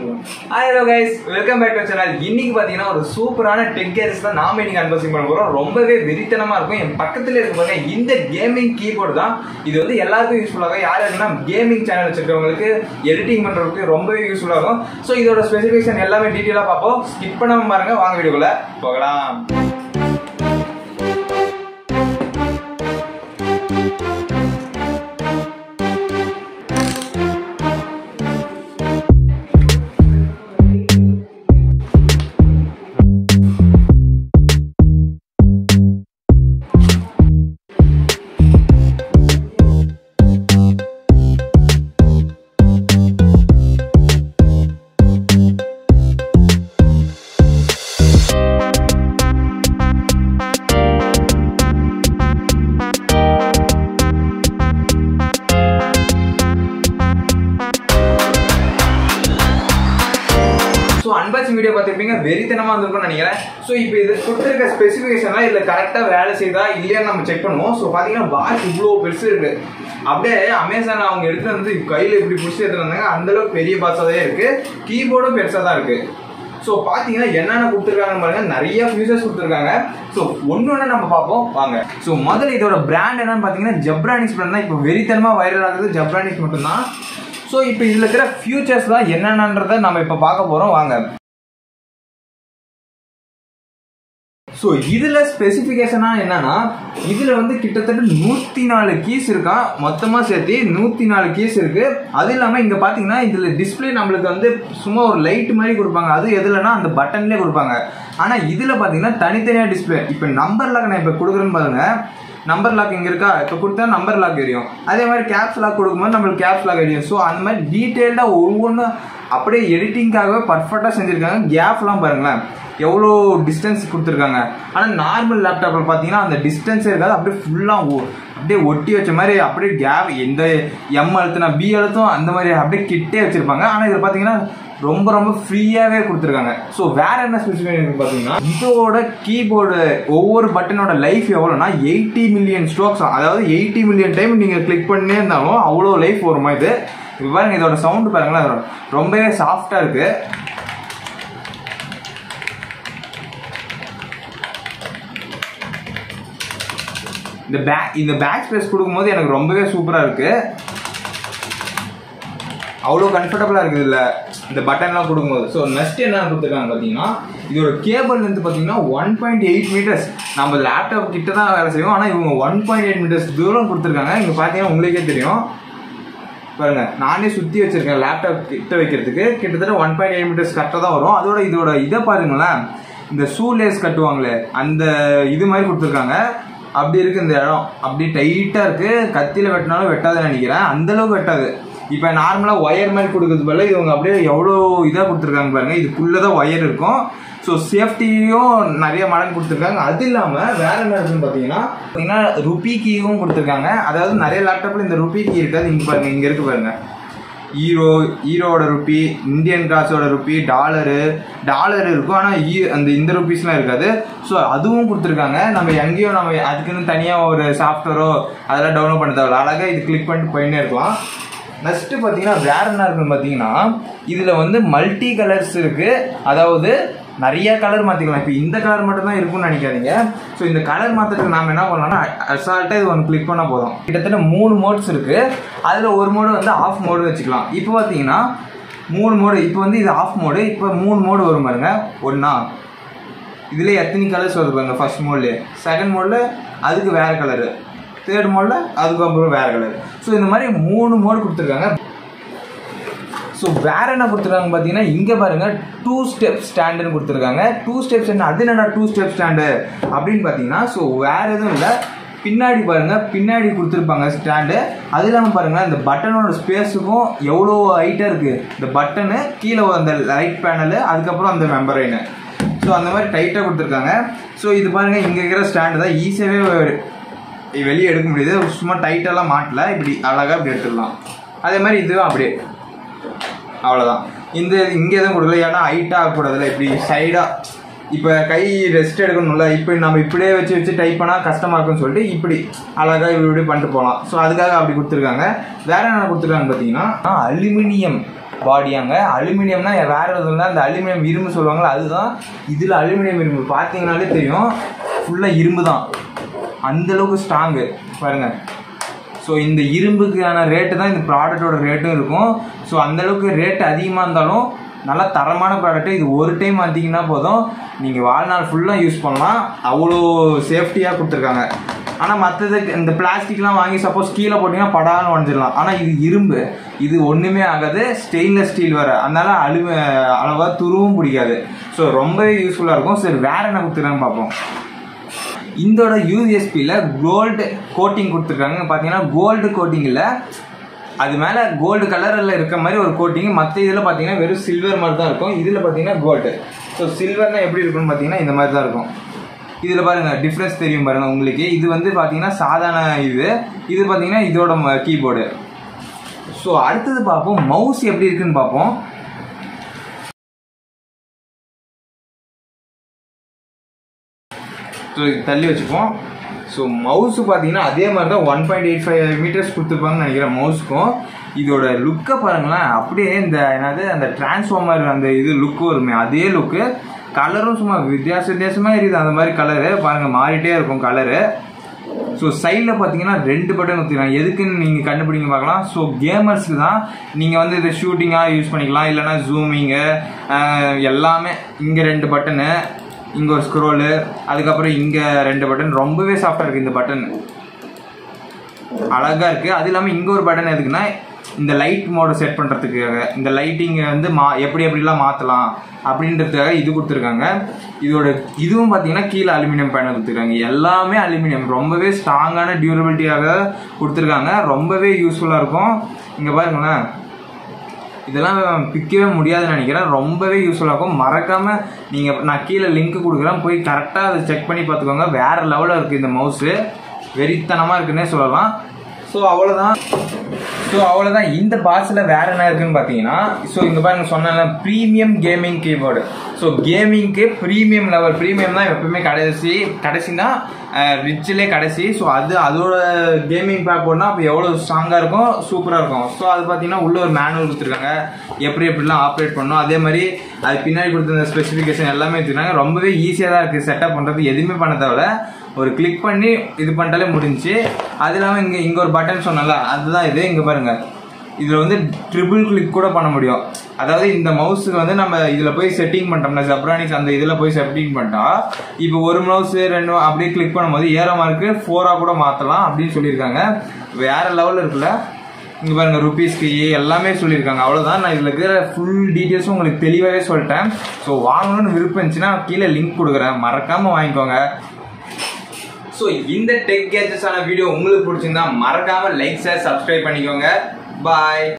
hi hello guys welcome back to channel இன்னைக்கு பார்த்தீங்கன்னா ஒரு சூப்பரான டெக் கேர்ஸ் தான் நாம இன்னைக்கு அன்பசிங் பண்ண போகிறோம் ரொம்பவே வெறித்தனமா இருக்கும் என் பக்கத்துல இருக்க பாருங்க இந்த கேமிங் கீபோர்டு தான் இது வந்து எல்லாருக்கும் யூஸ்ஃபுல்லாக இருக்கும் யார் யாருன்னா கேமிங் சேனல் வச்சிருக்கவங்களுக்கு எடிட்டிங் பண்றதுக்கு ரொம்பவே யூஸ்ஃபுல்லாக இருக்கும் ஸோ இதோட ஸ்பெசிஃபிகேஷன் எல்லாமே டீட்டெயிலாக பார்ப்போம் ஸ்கிப் பண்ணாம பாருங்க வாங்க வீடியோக்குள்ள போகலாம் ஸோ அன்பாக்சிங் வீடியோ பார்த்துருப்பீங்க வெறித்தனமாக இருந்திருக்கும்னு நினைக்கிறேன் ஸோ இப்போ இது கொடுத்துருக்க ஸ்பெசிஃபிகேஷன்லாம் இதில் கரெக்டாக வேலை செய்தா இல்லையான்னு நம்ம செக் பண்ணுவோம் ஸோ பார்த்தீங்கன்னா பாக்ஸ் இவ்வளோ பெருசு இருக்கு அப்படியே அமேசான் அவங்க எடுத்து வந்து கையில் இப்படி பிடிச்சி எடுத்துட்டு வந்தாங்க அந்த அளவுக்கு பெரிய பாக்ஸாக தான் இருக்கு கீபோர்டும் பெருசாக தான் இருக்கு ஸோ பார்த்தீங்கன்னா என்னென்ன கொடுத்துருக்காங்கன்னு பாருங்க நிறைய ஃபியூச்சர்ஸ் கொடுத்துருக்காங்க ஸோ ஒன்று ஒன்று நம்ம பார்ப்போம் வாங்க ஸோ முதல்ல இதோட பிராண்ட் என்னன்னு பார்த்தீங்கன்னா ஜப்ரானிக்ஸ் பிராண்ட் தான் இப்போ வெறித்தனமாக வைரல் ஆகுது ஜப்ரானிக்ஸ் மட்டும்தான் ஸோ இப்போ இதில் இருக்கிற ஃபியூச்சர்ஸ் தான் என்னென்னன்றதை நம்ம இப்போ பார்க்க போகிறோம் வாங்க ஸோ இதில் ஸ்பெசிஃபிகேஷனாக என்னன்னா இதில் வந்து கிட்டத்தட்ட நூற்றி நாலு கீஸ் இருக்கா மொத்தமாக சேர்த்து நூற்றி நாலு கீஸ் இருக்கு அது இல்லாமல் இங்கே பார்த்தீங்கன்னா இதில் டிஸ்பிளே நம்மளுக்கு வந்து சும்மா ஒரு லைட் மாதிரி கொடுப்பாங்க அது எதுலனா அந்த பட்டன்லேயே கொடுப்பாங்க ஆனால் இதில் பார்த்தீங்கன்னா தனித்தனியாக டிஸ்பிளே இப்போ நம்பர் லாக் நான் இப்போ கொடுக்குறேன்னு பாருங்க நம்பர் லாக் இங்கே இருக்கா இப்போ கொடுத்தா நம்பர் லாக் எரியும் அதே மாதிரி கேப்ஸ் லாக் கொடுக்கும்போது நம்மளுக்கு கேப்ஸ் லாக் எரியும் ஸோ அந்த மாதிரி டீட்டெயில்டாக ஒவ்வொன்றும் அப்படியே எடிட்டிங்காகவே பர்ஃபெக்டாக செஞ்சுருக்காங்க கேப்லாம் பாருங்களேன் எவ்வளோ டிஸ்டன்ஸ் கொடுத்துருக்காங்க ஆனால் நார்மல் லேப்டாப்பில் பார்த்தீங்கன்னா அந்த டிஸ்டன்ஸே இருக்காது அப்படியே ஃபுல்லாக அப்படியே ஒட்டி வச்ச மாதிரி அப்படியே கேப் எந்த எம் அழுத்துனா பி அழுத்தும் அந்த மாதிரி அப்படியே கிட்டே வச்சிருப்பாங்க ஆனால் இதில் பார்த்தீங்கன்னா ரொம்ப ரொம்ப ஃப்ரீயாகவே கொடுத்துருக்காங்க ஸோ வேற என்ன ஸ்பெசிஃபிகேஷன் பார்த்தீங்கன்னா இதோட கீபோர்டு ஒவ்வொரு பட்டனோட லைஃப் எவ்வளோனா எயிட்டி மில்லியன் ஸ்ட்ரோக்ஸ் அதாவது எயிட்டி மில்லியன் டைம் நீங்கள் கிளிக் பண்ணே இருந்தாலும் அவ்வளோ லைஃப் வருமா இது இப்போ பாருங்க இதோட சவுண்டு பாருங்களேன் ரொம்பவே சாஃப்டாக இருக்குது இந்த பேக் இந்த பேக் ஸ்பேஸ் கொடுக்கும்போது எனக்கு ரொம்பவே சூப்பராக இருக்கு அவ்வளோ கம்ஃபர்டபுளாக இருக்குது இல்லை இந்த பட்டன்லாம் கொடுக்கும்போது ஸோ நெக்ஸ்ட் என்ன கொடுத்துருக்காங்க பார்த்தீங்கன்னா இதோட கேபிள் வந்து பார்த்தீங்கன்னா ஒன் பாயிண்ட் எயிட் மீட்டர்ஸ் நம்ம லேப்டாப் கிட்ட தான் வேலை செய்வோம் ஆனால் இவங்க ஒன் பாயிண்ட் எயிட் மீட்டர்ஸ் தூரம் கொடுத்துருக்காங்க இங்கே பார்த்தீங்கன்னா உங்களுக்கே தெரியும் பாருங்க நானே சுற்றி வச்சிருக்கேன் லேப்டாப் கிட்ட வைக்கிறதுக்கு கிட்டத்தட்ட ஒன் பாயிண்ட் எயிட் மீட்டர்ஸ் கரெக்டாக தான் வரும் அதோட இதோட இதை பாருங்களேன் இந்த ஷூ லேஸ் கட்டுவாங்களே அந்த இது மாதிரி கொடுத்துருக்காங்க அப்படி இருக்கு இந்த இடம் அப்படி டைட்டாக இருக்கு கத்தியில் வெட்டினாலும் வெட்டாதுன்னு நினைக்கிறேன் அந்த அளவுக்கு வெட்டாது இப்போ நார்மலாக ஒயர் மாதிரி கொடுக்கறது பதில் இவங்க அப்படியே எவ்வளோ இதாக கொடுத்துருக்காங்க பாருங்க இதுக்குள்ளே தான் ஒயர் இருக்கும் ஸோ சேஃப்டியும் நிறைய மடங்கு கொடுத்துருக்காங்க அது இல்லாமல் வேற என்ன இருக்குன்னு பார்த்தீங்கன்னா பார்த்தீங்கன்னா ருபி கீயும் கொடுத்துருக்காங்க அதாவது நிறைய லேப்டாப்பில் இந்த ருபி கீ இருக்காது இங்கே பாருங்க இங்கே இருக்கு பாருங்க ஈரோ ஈரோட ருப்பி இந்தியன் காசோட ருப்பி டாலரு டாலர் இருக்கும் ஆனால் ஈ அந்த இந்த ருப்பீஸ்லாம் இருக்காது ஸோ அதுவும் கொடுத்துருக்காங்க நம்ம எங்கேயும் நம்ம அதுக்குன்னு தனியாக ஒரு சாஃப்ட்வேரோ அதெல்லாம் டவுன்லோட் பண்ண தேவையில்ல அழகாக இது கிளிக் பண்ணிட்டு போயின்னே இருக்கலாம் நெக்ஸ்ட் பார்த்தீங்கன்னா வேற என்ன இருக்குன்னு பார்த்தீங்கன்னா இதில் வந்து மல்டி கலர்ஸ் இருக்கு அதாவது நிறைய கலர் மாற்றிக்கலாம் இப்போ இந்த கலர் மட்டும் தான் இருக்கும்னு நினைக்காதீங்க ஸோ இந்த கலர் மாற்றுறதுக்கு நாம் என்ன பண்ணலாம்னா அசால்ட்டாக இது ஒன்று கிளிக் பண்ணால் போதும் கிட்டத்தட்ட மூணு மோட்ஸ் இருக்குது அதில் ஒரு மோடு வந்து ஆஃப் மோடு வச்சுக்கலாம் இப்போ பார்த்தீங்கன்னா மூணு மோடு இப்போ வந்து இது ஆஃப் மோடு இப்போ மூணு மோடு வரும் பாருங்க ஒன்றா இதில் எத்தனை கலர்ஸ் வருது பாருங்க ஃபர்ஸ்ட் மோட்லேயே செகண்ட் மோடில் அதுக்கு வேறு கலரு தேர்ட் மோடில் அதுக்கப்புறம் வேறு கலர் ஸோ இந்த மாதிரி மூணு மோடு கொடுத்துருக்காங்க ஸோ வேற என்ன கொடுத்துருக்காங்க பார்த்தீங்கன்னா இங்கே பாருங்க டூ ஸ்டெப் ஸ்டாண்டுன்னு கொடுத்துருக்காங்க டூ ஸ்டெப் ஸ்டாண்ட் அது என்னடா டூ ஸ்டெப் ஸ்டாண்டு அப்படின்னு பார்த்தீங்கன்னா ஸோ வேற எதுவும் இல்லை பின்னாடி பாருங்க பின்னாடி கொடுத்துருப்பாங்க ஸ்டாண்டு அது இல்லாமல் பாருங்க இந்த பட்டனோட ஸ்பேஸுக்கும் எவ்வளோ ஹைட்டாக இருக்கு இந்த பட்டனு கீழே அந்த லைட் பேனலு அதுக்கப்புறம் அந்த மெம்பரைனு ஸோ அந்த மாதிரி டைட்டாக கொடுத்துருக்காங்க ஸோ இது பாருங்க இங்கே இருக்கிற ஸ்டாண்டு தான் ஈஸியாகவே வெளியே எடுக்க முடியுது சும்மா டைட்டெல்லாம் மாட்டல இப்படி அழகாக இப்படி எடுத்துடலாம் அதே மாதிரி இதுவும் அப்படியே அவ்வளோதான் இந்த இங்கே எதுவும் கொடுக்கல ஏன்னா ஹைட்டாக ஆகக்கூடாதுல இப்படி சைடாக இப்போ கை ரெஸ்ட் எடுக்கணும்ல இப்போ நம்ம இப்படியே வச்சு வச்சு டைப் பண்ணால் கஷ்டமாக இருக்குன்னு சொல்லிட்டு இப்படி அழகாக இப்படி இப்படி பண்ணிட்டு போகலாம் ஸோ அதுக்காக அப்படி கொடுத்துருக்காங்க வேற என்ன கொடுத்துருக்காங்க பார்த்தீங்கன்னா அலுமினியம் பாடியாங்க அலுமினியம்னா வேற எதுவும் இல்லை அந்த அலுமினியம் இரும்பு சொல்லுவாங்கல்ல அதுதான் இதில் அலுமினியம் இரும்பு பார்த்தீங்கனாலே தெரியும் ஃபுல்லாக இரும்பு தான் அந்த அளவுக்கு ஸ்ட்ராங்கு பாருங்க ஸோ இந்த இரும்புக்கான ரேட்டு தான் இந்த ப்ராடக்ட்டோட ரேட்டும் இருக்கும் ஸோ அந்தளவுக்கு ரேட் அதிகமாக இருந்தாலும் நல்லா தரமான ப்ராடக்ட்டு இது ஒரு டைம் மாற்றிங்கன்னா போதும் நீங்கள் வாழ்நாள் ஃபுல்லாக யூஸ் பண்ணலாம் அவ்வளோ சேஃப்டியாக கொடுத்துருக்காங்க ஆனால் மற்றது இந்த பிளாஸ்டிக்லாம் வாங்கி சப்போஸ் கீழே போட்டிங்கன்னா படான்னு உடஞ்சிடலாம் ஆனால் இது இரும்பு இது ஒன்றுமே ஆகாது ஸ்டெயின்லெஸ் ஸ்டீல் வேறு அதனால அழு அளவாக துருவும் பிடிக்காது ஸோ ரொம்பவே யூஸ்ஃபுல்லாக இருக்கும் சரி வேறு என்ன கொடுத்துருக்கான்னு பார்ப்போம் இதோட யூஎஸ்பியில் கோல்டு கோட்டிங் கொடுத்துருக்காங்க பார்த்தீங்கன்னா கோல்டு கோட்டிங் இல்லை அது மேலே கோல்டு கலரில் இருக்க மாதிரி ஒரு கோட்டிங் மற்ற இதில் பார்த்தீங்கன்னா வெறும் சில்வர் மாதிரி தான் இருக்கும் இதில் பார்த்தீங்கன்னா கோல்டு ஸோ சில்வர்னா எப்படி இருக்கும்னு பார்த்தீங்கன்னா இந்த மாதிரி தான் இருக்கும் இதில் பாருங்க டிஃப்ரென்ஸ் தெரியும் பாருங்க உங்களுக்கு இது வந்து பார்த்தீங்கன்னா சாதாரண இது இது பார்த்தீங்கன்னா இதோட கீபோர்டு ஸோ அடுத்தது பார்ப்போம் மவுஸ் எப்படி இருக்குன்னு பார்ப்போம் ஸோ இது தள்ளி வச்சுப்போம் ஸோ மவுஸு பார்த்தீங்கன்னா அதே மாதிரி தான் one point eight five metres கொடுத்துருப்பாங்கன்னு நினைக்கிறேன் மவுஸுக்கும் இதோட லுக்கை பாருங்களேன் அப்படியே இந்த என்னது அந்த டிரான்ஸ்ஃபார்மர் அந்த இது லுக்கு வருமே அதே லுக்கு கலரும் சும்மா வித்தியாச வித்தியாசமாக இருக்குது அந்த மாதிரி கலரு பாருங்கள் மாறிட்டே இருக்கும் கலரு ஸோ சைடில் பார்த்தீங்கன்னா ரெண்டு பட்டன் ஊற்றிக்கலாம் எதுக்குன்னு நீங்கள் கண்டுபிடிங்க பார்க்கலாம் ஸோ கேமர்ஸ்க்கு தான் நீங்கள் வந்து இதை ஷூட்டிங்காக யூஸ் பண்ணிக்கலாம் இல்லைனா ஜூமிங்கு எல்லாமே இங்கே ரெண்டு பட்டனு இங்கே ஒரு ஸ்க்ரோலு அதுக்கப்புறம் இங்கே ரெண்டு பட்டன் ரொம்பவே சாஃப்டாக இருக்குது இந்த பட்டன் அழகாக இருக்குது அது இல்லாமல் இங்கே ஒரு பட்டன் எதுக்குன்னா இந்த லைட் மோடை செட் பண்ணுறதுக்காக இந்த லைட்டிங் வந்து மா எப்படி எப்படிலாம் மாற்றலாம் அப்படின்றதுக்காக இது கொடுத்துருக்காங்க இதோட இதுவும் பார்த்தீங்கன்னா கீழே அலுமினியம் பேனல் கொடுத்துருக்காங்க எல்லாமே அலுமினியம் ரொம்பவே ஸ்ட்ராங்கான டியூரபிலிட்டியாக கொடுத்துருக்காங்க ரொம்பவே யூஸ்ஃபுல்லாக இருக்கும் இங்கே பாருங்களேன் இதெல்லாம் பிக்கவே முடியாதுன்னு நினைக்கிறேன் ரொம்பவே யூஸ்ஃபுல்லாக இருக்கும் மறக்காம நீங்கள் நான் கீழே லிங்க் கொடுக்குறேன் போய் கரெக்டாக அதை செக் பண்ணி பார்த்துக்கோங்க வேற லெவலில் இருக்குது இந்த மவுஸு வெறித்தனமாக இருக்குன்னே சொல்லலாம் ஸோ அவ்வளோதான் ஸோ அவ்வளோதான் இந்த பாக்ஸில் வேற என்ன இருக்குன்னு பார்த்தீங்கன்னா ஸோ இங்கே பாருங்க சொன்ன ப்ரீமியம் கேமிங் கீபோர்டு ஸோ கேமிங்க்கு ப்ரீமியம் லெவல் ப்ரீமியம் தான் எப்பவுமே கடைசி கடைசினா ரிச்சிலே கடைசி ஸோ அது அதோட கேமிங் பேக் போனால் அப்போ எவ்வளோ ஸ்ட்ராங்காக இருக்கும் சூப்பராக இருக்கும் ஸோ அது பார்த்தீங்கன்னா உள்ள ஒரு மேனுவல் கொடுத்துருக்காங்க எப்படி எப்படிலாம் ஆப்ரேட் பண்ணணும் அதே மாதிரி அது பின்னாடி கொடுத்துருந்த ஸ்பெசிஃபிகேஷன் எல்லாமே வச்சுருக்காங்க ரொம்பவே ஈஸியாக தான் இருக்குது செட்டப் பண்ணுறது எதுவுமே பண்ண தேவையில்ல ஒரு கிளிக் பண்ணி இது பண்ணிட்டாலே முடிஞ்சு அது இல்லாமல் இங்கே இங்கே ஒரு பட்டன் சொன்னல அதுதான் இது இங்கே பாருங்க இதில் வந்து ட்ரிபிள் கிளிக் கூட பண்ண முடியும் அதாவது இந்த மவுஸுக்கு வந்து நம்ம இதில் போய் செட்டிங் பண்ணிட்டோம்னா ஜப்ரானிக்ஸ் அந்த இதில் போய் செட்டிங் பண்ணிட்டா இப்போ ஒரு மவுஸ் ரெண்டு அப்படியே கிளிக் பண்ணும்போது ஏரோ மார்க்கு ஃபோராக கூட மாற்றலாம் அப்படின்னு சொல்லியிருக்காங்க வேற லெவலில் இருக்குல்ல இங்கே பாருங்க ருபீஸ்க்கு எல்லாமே சொல்லியிருக்காங்க அவ்வளோதான் நான் இதில் இருக்கிற ஃபுல் டீட்டெயில்ஸும் உங்களுக்கு தெளிவாகவே சொல்லிட்டேன் ஸோ வாங்கணும்னு விருப்பம் இருந்துச்சுன்னா கீழே லிங்க் கொடுக்குறேன் மறக்காமல் வாங்கிக்கோங்க ஸோ இந்த டெக் கேஜஸான வீடியோ உங்களுக்கு பிடிச்சிருந்தா மறக்காம லைக் ஷேர் சப்ஸ்கிரைப் பண்ணிக்கோங்க பாய்